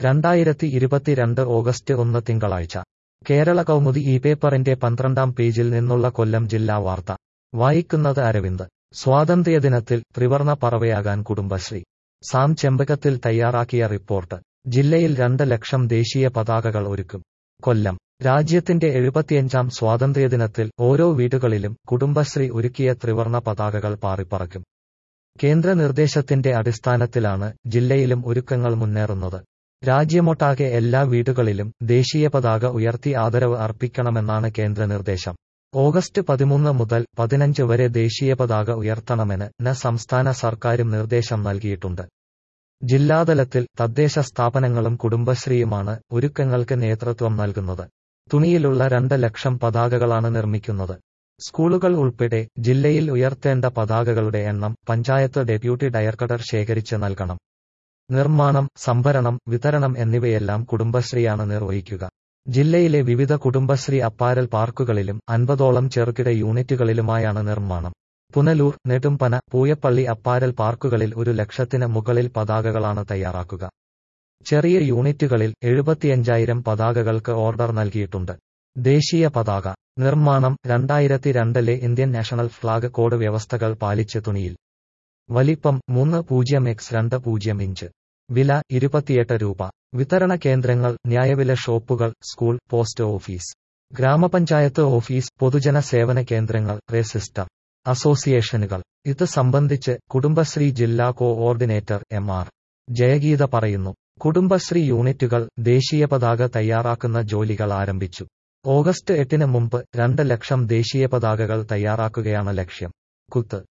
രണ്ടായിരത്തി ഇരുപത്തിരണ്ട് ഓഗസ്റ്റ് ഒന്ന് തിങ്കളാഴ്ച കേരള കൗമുദി ഈ പേപ്പറിന്റെ പന്ത്രണ്ടാം പേജിൽ നിന്നുള്ള കൊല്ലം ജില്ലാ വാർത്ത വായിക്കുന്നത് അരവിന്ദ് സ്വാതന്ത്ര്യദിനത്തിൽ ത്രിവർണ പറവയാകാൻ കുടുംബശ്രീ സാം ചെമ്പകത്തിൽ തയ്യാറാക്കിയ റിപ്പോർട്ട് ജില്ലയിൽ രണ്ട് ലക്ഷം ദേശീയ പതാകകൾ ഒരുക്കും കൊല്ലം രാജ്യത്തിന്റെ എഴുപത്തിയഞ്ചാം സ്വാതന്ത്ര്യദിനത്തിൽ ഓരോ വീടുകളിലും കുടുംബശ്രീ ഒരുക്കിയ ത്രിവർണ പതാകകൾ പാറിപ്പറക്കും കേന്ദ്ര നിർദ്ദേശത്തിന്റെ അടിസ്ഥാനത്തിലാണ് ജില്ലയിലും ഒരുക്കങ്ങൾ മുന്നേറുന്നത് രാജ്യമൊട്ടാകെ എല്ലാ വീടുകളിലും ദേശീയ പതാക ഉയർത്തി ആദരവ് അർപ്പിക്കണമെന്നാണ് കേന്ദ്ര നിർദ്ദേശം ഓഗസ്റ്റ് പതിമൂന്ന് മുതൽ പതിനഞ്ച് വരെ ദേശീയ പതാക ഉയർത്തണമെന്ന് ന സംസ്ഥാന സർക്കാരും നിർദ്ദേശം നൽകിയിട്ടുണ്ട് ജില്ലാതലത്തിൽ തദ്ദേശ സ്ഥാപനങ്ങളും കുടുംബശ്രീയുമാണ് ഒരുക്കങ്ങൾക്ക് നേതൃത്വം നൽകുന്നത് തുണിയിലുള്ള രണ്ട് ലക്ഷം പതാകകളാണ് നിർമ്മിക്കുന്നത് സ്കൂളുകൾ ഉൾപ്പെടെ ജില്ലയിൽ ഉയർത്തേണ്ട പതാകകളുടെ എണ്ണം പഞ്ചായത്ത് ഡെപ്യൂട്ടി ഡയറക്ടർ ശേഖരിച്ച് നൽകണം നിർമ്മാണം സംഭരണം വിതരണം എന്നിവയെല്ലാം കുടുംബശ്രീയാണ് നിർവഹിക്കുക ജില്ലയിലെ വിവിധ കുടുംബശ്രീ അപ്പാരൽ പാർക്കുകളിലും അൻപതോളം ചെറുകിട യൂണിറ്റുകളിലുമായാണ് നിർമ്മാണം പുനലൂർ നെടുമ്പന പൂയപ്പള്ളി അപ്പാരൽ പാർക്കുകളിൽ ഒരു ലക്ഷത്തിന് മുകളിൽ പതാകകളാണ് തയ്യാറാക്കുക ചെറിയ യൂണിറ്റുകളിൽ എഴുപത്തിയഞ്ചായിരം പതാകകൾക്ക് ഓർഡർ നൽകിയിട്ടുണ്ട് ദേശീയ പതാക നിർമ്മാണം രണ്ടായിരത്തി രണ്ടിലെ ഇന്ത്യൻ നാഷണൽ ഫ്ളാഗ് കോഡ് വ്യവസ്ഥകൾ പാലിച്ച് തുണിയിൽ വലിപ്പം മൂന്ന് പൂജ്യം എക്സ് രണ്ട് പൂജ്യം ഇഞ്ച് വില ഇരുപത്തിയെട്ട് രൂപ വിതരണ കേന്ദ്രങ്ങൾ ന്യായവില ഷോപ്പുകൾ സ്കൂൾ പോസ്റ്റ് ഓഫീസ് ഗ്രാമപഞ്ചായത്ത് ഓഫീസ് പൊതുജന സേവന കേന്ദ്രങ്ങൾ രജിസ്റ്റർ അസോസിയേഷനുകൾ ഇത് സംബന്ധിച്ച് കുടുംബശ്രീ ജില്ലാ കോഓർഡിനേറ്റർ എം ആർ ജയഗീത പറയുന്നു കുടുംബശ്രീ യൂണിറ്റുകൾ ദേശീയ പതാക തയ്യാറാക്കുന്ന ജോലികൾ ആരംഭിച്ചു ഓഗസ്റ്റ് എട്ടിന് മുമ്പ് രണ്ട് ലക്ഷം ദേശീയ പതാകകൾ തയ്യാറാക്കുകയാണ് ലക്ഷ്യം കുത്ത്